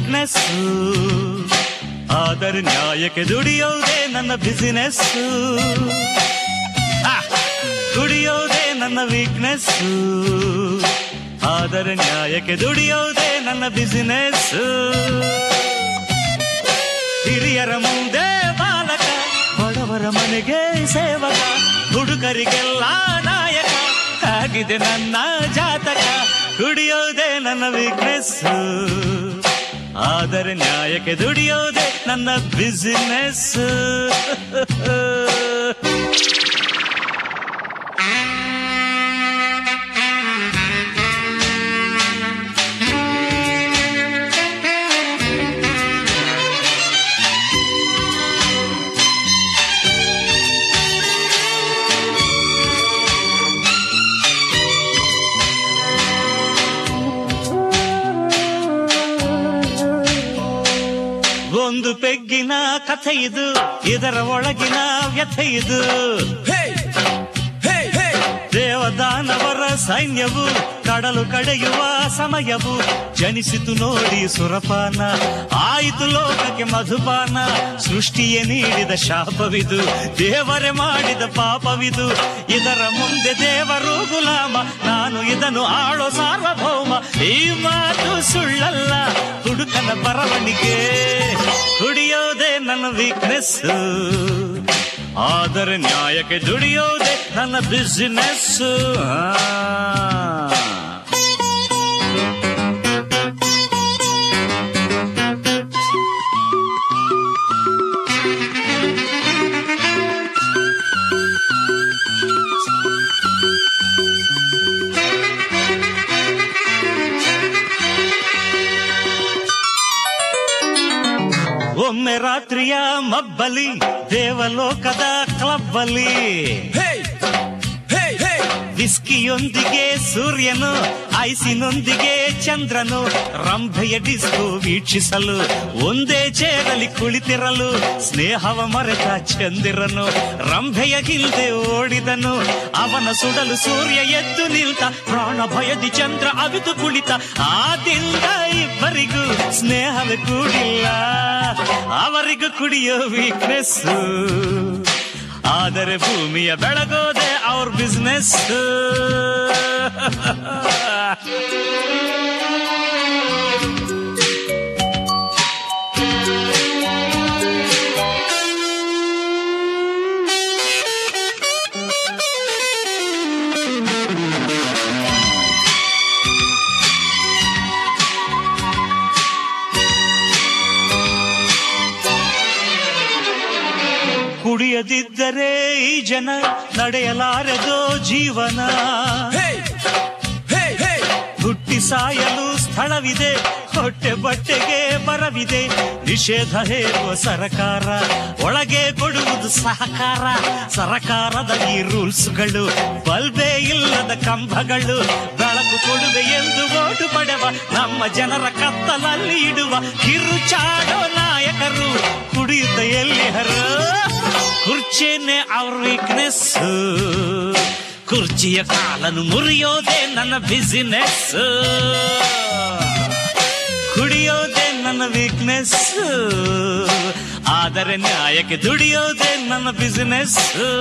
weakness ಆದರೆ ನ್ಯಾಯಕ್ಕೆ ದುಡಿಯೋದೇ ನನ್ನ business ದುಡಿಯೋದೇ ನನ್ನ ವೀಕ್ನೆಸ್ ಆದರೆ ನ್ಯಾಯಕ್ಕೆ ದುಡಿಯೋದೇ ನನ್ನ ಬಿಸಿನೆಸ್ ಹಿರಿಯರ ಮುಂದೆ ಬಾಲಕ ಬಡವರ ಮನೆಗೆ ಸೇವಕ ಹುಡುಗರಿಗೆಲ್ಲ ನಾಯಕ ಆಗಿದೆ ನನ್ನ ಜಾತಕ ದುಡಿಯೋದೇ ನನ್ನ ವೀಕ್ನೆಸ್ ಆದರೆ ನ್ಯಾಯಕ್ಕೆ ದುಡಿಯೋದೇ ನನ್ನ ಬಿಸಿನೆಸ್ ಒಂದು ಪೆಗ್ಗಿನ ಕಥೆ ಇದು ಇದರ ಒಳಗಿನ ವ್ಯಥೆ ಇದು ದೇವದಾನವರ ಸೈನ್ಯವು ಕಡಲು ಕಡೆಯುವ ಸಮಯವು ಜನಿಸಿತು ನೋಡಿ ಸುರಪಾನ ಆಯಿತು ಲೋಕಕ್ಕೆ ಮಧುಪಾನ ಸೃಷ್ಟಿಯೇ ನೀಡಿದ ಶಾಪವಿದು ದೇವರೇ ಮಾಡಿದ ಪಾಪವಿದು ಇದರ ಮುಂದೆ ದೇವರು ಗುಲಾಮ ನಾನು ಇದನ್ನು ಆಳೋ ಸಾರ್ವಭೌಮ ಈ ಮಾತು ಸುಳ್ಳಲ್ಲ ಹುಡುಕನ ಬರವಣಿಗೆ ಕುಡಿಯೋದೇ ನನ್ನ ವೀಕ್ನೆಸ್ ಆದರೆ ನ್ಯಾಯಕ್ಕೆ ದುಡಿಯೋದೇ ನನ್ನ ಬಿಸಿನೆಸ್ ಒಮ್ಮೆ ರಾತ್ರಿಯ ಮಬ್ಬಲಿ ದೇವಲೋಕದ ಕ್ಲಬ್ಬಲ್ಲಿ ವಿಸ್ಕಿಯೊಂದಿಗೆ ಸೂರ್ಯನು ಐಸಿನೊಂದಿಗೆ ಚಂದ್ರನು ರಂಭೆಯ ಡಿಸ್ಕೋ ವೀಕ್ಷಿಸಲು ಒಂದೇ ಚೇರಲ್ಲಿ ಕುಳಿತಿರಲು ಸ್ನೇಹವ ಮರೆತ ಚಂದಿರನು ರಂಭೆಯ ಹಿಂದೆ ಓಡಿದನು ಅವನ ಸುಡಲು ಸೂರ್ಯ ಎದ್ದು ನಿಲ್ತ ಪ್ರಾಣ ಭಯದಿ ಚಂದ್ರ ಅವಿದು ಕುಳಿತ ಆದಿಂದ ಇಬ್ಬರಿಗೂ ಸ್ನೇಹವೇ ಕೂಡಿಲ್ಲ ಅವರಿಗೂ ಕುಡಿಯೋ ವೀಕ್ನೆಸ್ ಆದರೆ ಭೂಮಿಯ ಬೆಳಗೋದೆ ಅವ್ರ ಬಿಸ್ನೆಸ್ ಕುಡಿಯದಿದ್ದರೆ ಈ ಜನ ನಡೆಯಲಾರದೋ ಜೀವನ ಹುಟ್ಟಿ ಸಾಯಲು ಸ್ಥಳವಿದೆ ಹೊಟ್ಟೆ ಬಟ್ಟೆಗೆ ಬರವಿದೆ ನಿಷೇಧ ಹೇರುವ ಸರಕಾರ ಒಳಗೆ ಕೊಡುವುದು ಸಹಕಾರ ಸರಕಾರದ ಈ ರೂಲ್ಸ್ಗಳು ಬಲ್ಬೇ ಇಲ್ಲದ ಕಂಬಗಳು ಬೆಳಕು ಕೊಡುಗೆ ಎಂದು ಓಟು ಪಡೆವ ನಮ್ಮ ಜನರ ಕತ್ತಲಲ್ಲಿ ಇಡುವ ಕಿರುಚಾಡೋ ನಾಯಕರು ಕುಡಿಯುತ್ತ ಎಲ್ಲಿಹರು ಕುರ್ಚಿನೇ ಅವ್ರ ವೀಕ್ನೆಸ್ ಕುರ್ಚಿಯ ಕಾಲನ್ನು ಮುರಿಯೋದೇ ನನ್ನ ಬಿಸಿನೆಸ್ ಕುಡಿಯೋದೇ ನನ್ನ ವೀಕ್ನೆಸ್ ಆದರೆ ನ್ಯಾಯಕ್ಕೆ ದುಡಿಯೋದೇ ನನ್ನ ಬಿಸಿನೆಸ್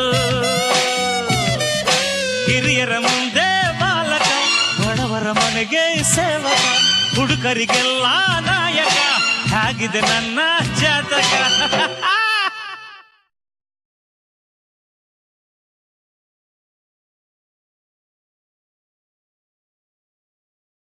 ಹಿರಿಯರ ಮುಂದೆ ಬಾಲಕ ಬಡವರ ಮನೆಗೆ ಸೇವಕ ಹುಡುಗರಿಗೆಲ್ಲ ನಾಯಕ ಆಗಿದೆ ನನ್ನ ಜಾತಕ